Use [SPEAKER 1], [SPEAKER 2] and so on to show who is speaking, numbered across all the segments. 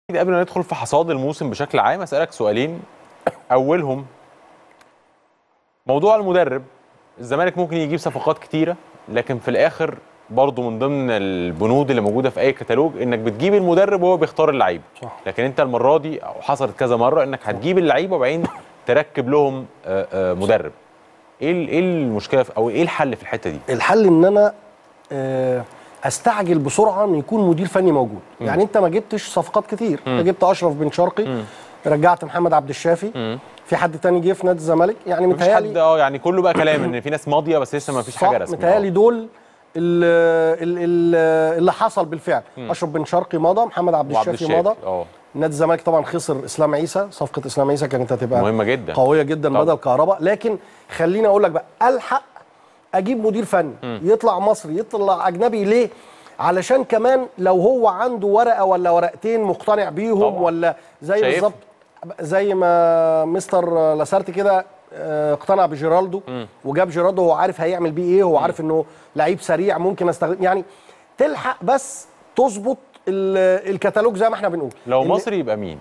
[SPEAKER 1] قبل ما ندخل في حصاد الموسم بشكل عام اسالك سؤالين اولهم موضوع المدرب الزمالك ممكن يجيب صفقات كتيره لكن في الاخر برضه من ضمن البنود اللي موجوده في اي كتالوج انك بتجيب المدرب وهو بيختار اللعيبه
[SPEAKER 2] صح.
[SPEAKER 1] لكن انت المره دي او حصلت كذا مره انك هتجيب اللعيبه وبعدين تركب لهم آه، آه، مدرب ايه ال- ايه المشكله في- او ايه الحل في الحته دي
[SPEAKER 2] الحل ان انا آه، استعجل بسرعه ان يكون مدير فني موجود يعني انت ما جبتش صفقات كتير انت جبت اشرف بن شرقي رجعت محمد عبد الشافي في حد تاني جه في نادي الزمالك يعني
[SPEAKER 1] مفيش حد
[SPEAKER 2] متهيألي
[SPEAKER 1] اه يعني كله بقى كلام ان في ناس ماضيه بس لسه ما فيش حاجه
[SPEAKER 2] صح،
[SPEAKER 1] رسميه
[SPEAKER 2] متهيألي
[SPEAKER 1] آه.
[SPEAKER 2] دول ال- ال- ال- اللي حصل بالفعل اشرف بن شرقي مضى محمد عبد
[SPEAKER 1] وعبد
[SPEAKER 2] الشافي مضى
[SPEAKER 1] الشافي اه
[SPEAKER 2] نادي الزمالك طبعا خسر اسلام عيسى صفقه اسلام عيسى كانت هتبقى
[SPEAKER 1] مهمة جدا.
[SPEAKER 2] قويه جدا
[SPEAKER 1] طبعا.
[SPEAKER 2] بدل كهرباء لكن خليني اقول لك بقى الحق اجيب مدير فني يطلع مصري يطلع اجنبي ليه علشان كمان لو هو عنده ورقه ولا ورقتين مقتنع بيهم
[SPEAKER 1] طبعا.
[SPEAKER 2] ولا زي
[SPEAKER 1] شايف.
[SPEAKER 2] بالظبط زي ما مستر لاسارتي كده آه، اقتنع بجيرالدو وجاب جيرالدو هو عارف هيعمل بيه ايه هو عارف انه لعيب سريع ممكن استخدم يعني تلحق بس تظبط ال- الكتالوج زي ما احنا بنقول
[SPEAKER 1] لو
[SPEAKER 2] إن-
[SPEAKER 1] مصري يبقى مين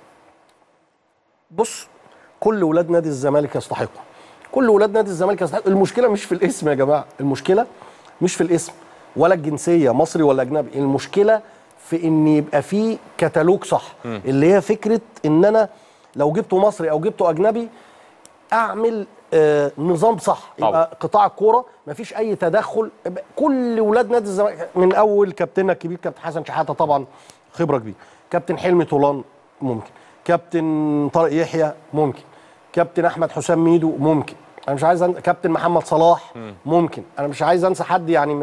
[SPEAKER 2] بص كل ولاد نادي الزمالك يستحقوا كل ولاد نادي الزمالك يستحقوا المشكله مش في الاسم يا جماعه المشكله مش في الاسم ولا الجنسيه مصري ولا اجنبي المشكله في ان يبقى في كتالوج صح اللي هي فكره ان انا لو جبته مصري او جبته اجنبي اعمل آه نظام صح
[SPEAKER 1] طبعا.
[SPEAKER 2] يبقى قطاع الكوره مفيش اي تدخل يبقى كل ولاد نادي الزمالك من اول كابتننا الكبير كابتن حسن شحاته طبعا خبره كبيره كابتن حلمي طولان ممكن كابتن طارق يحيى ممكن كابتن احمد حسام ميدو ممكن انا مش عايز أن... كابتن محمد صلاح ممكن انا مش عايز انسى حد يعني